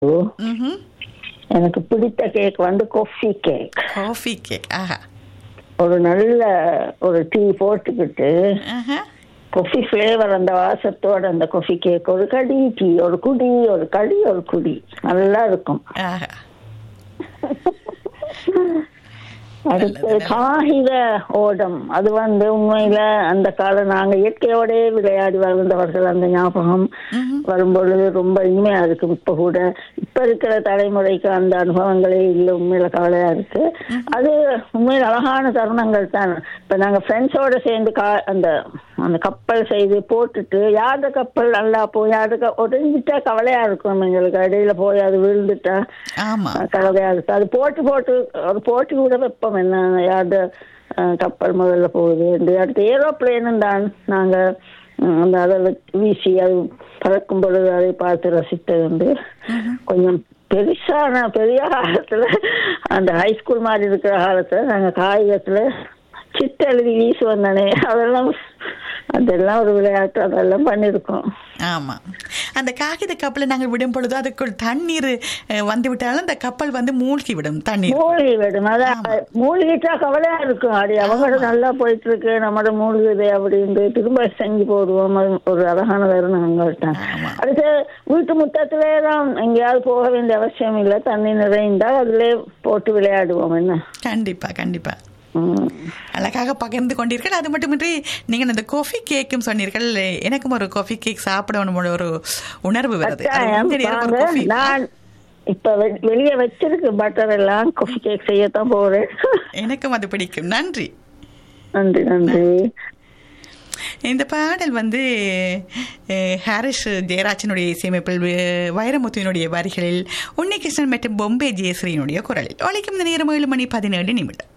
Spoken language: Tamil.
ம்ஹும். எனக்கு பிடித்த கேக் வந்து கொஃபி கேக் காஃபி கேக் ஆஹா ஒரு நல்ல ஒரு டீ போட்டுக்கிட்டு ஆஹா கொஃபி ஃப்ளேவர் அந்த வாசத்தோட அந்த கொஃபி கேக் ஒரு கடி டீ ஒரு குடி ஒரு கடி ஒரு குடி நல்லா இருக்கும் ஆஹா அடுத்து காகித ஓடம் அது வந்து உண்மையில அந்த காலம் நாங்க இயற்கையோட விளையாடி வளர்ந்தவர்கள் அந்த ஞாபகம் வரும்பொழுது ரொம்ப இனிமையா இருக்கு இப்ப கூட இப்ப இருக்கிற தலைமுறைக்கு அந்த அனுபவங்களே இல்லை உண்மையில கவலையா இருக்கு அது உண்மையில அழகான தருணங்கள் தான் இப்ப நாங்க ஃப்ரெண்ட்ஸோட சேர்ந்து கா அந்த அந்த கப்பல் செய்து போட்டுட்டு யாருட கப்பல் நல்லா போய் யாருட உடஞ்சிட்டா கவலையா இருக்கும் எங்களுக்கு இடையில போய் அது விழுந்துட்டா ஆமா கலவையா இருக்கு அது போட்டு போட்டு ஒரு போட்டி கூட வைப்போம் என்ன யாரு அஹ், கப்பல் முதல்ல போகுது இந்த அடுத்து ஏரோப்ளேனும் தான் நாங்க ம், அந்த அதை வச்சு வீசி அது பறக்கும் பொழுது அதை பார்த்து ரசித்தது வந்து கொஞ்சம் பெருசான பெரிய காலத்துல அந்த ஹைஸ்கூல் மாதிரி இருக்கிற காலத்துல நாங்க காகிதத்துல சிட்டு எழுதி வீசுவோம் தானே அதெல்லாம் அதெல்லாம் ஒரு விளையாட்டு அதெல்லாம் பண்ணிருக்கோம் ஆமா அந்த காகித கப்பலை நாங்கள் விடும் பொழுது அதுக்குள் தண்ணீர் அஹ், வந்து விட்டாலும் அந்த கப்பல் வந்து மூழ்கி விடும் தண்ணீர் மூழ்கி விடும் அதான் மூழ்கிட்டா கவலையா இருக்கும் அடி அவங்களோட நல்லா போயிட்டு இருக்கு நம்மளோட மூழ்குது அப்படின்னு திரும்ப செஞ்சு போடுவோம் அது ஒரு அழகான தருணங்கள் தான் ஆமா. அடுத்து வீட்டு முத்தத்திலே தான் எங்கேயாவது போக வேண்டிய அவசியம் இல்லை தண்ணி நிறைந்தால் அதிலே போட்டு விளையாடுவோம் என்ன கண்டிப்பா கண்டிப்பா ம். அழகாக பகிர்ந்து கொண்டீர்கள் அது மட்டுமின்றி நீங்கள் அந்த காஃபி கேக்கும் சொன்னீர்கள் எனக்கும் ஒரு காஃபி கேக் சாப்பிடணும் போல ஒரு உணர்வு வருது அது கட்டாயம் இந்த நேரம் ஒரு வாங்க. coffee. நான் இப்ப வெ- வெளியே வச்சிருக்கு பட்டர் எல்லாம் காஃபி கேக் செய்யத்தான் போறேன் எனக்கும் அது பிடிக்கும் நன்றி நன்றி நன்றி இந்த பாடல் வந்து அஹ், ஹாரிஸ் ஜெயராஜனுடைய இசையமைப்பில் வே- வைரமுத்துவினுடைய வரிகளில் உன்னிகிருஷ்ணன் மற்றும் பொம்பே ஜெயஸ்ரீனுடைய குரலில் ஒழிக்கும் இந்த நேரம் ஏழு மணி பதினேழு நிமிடம்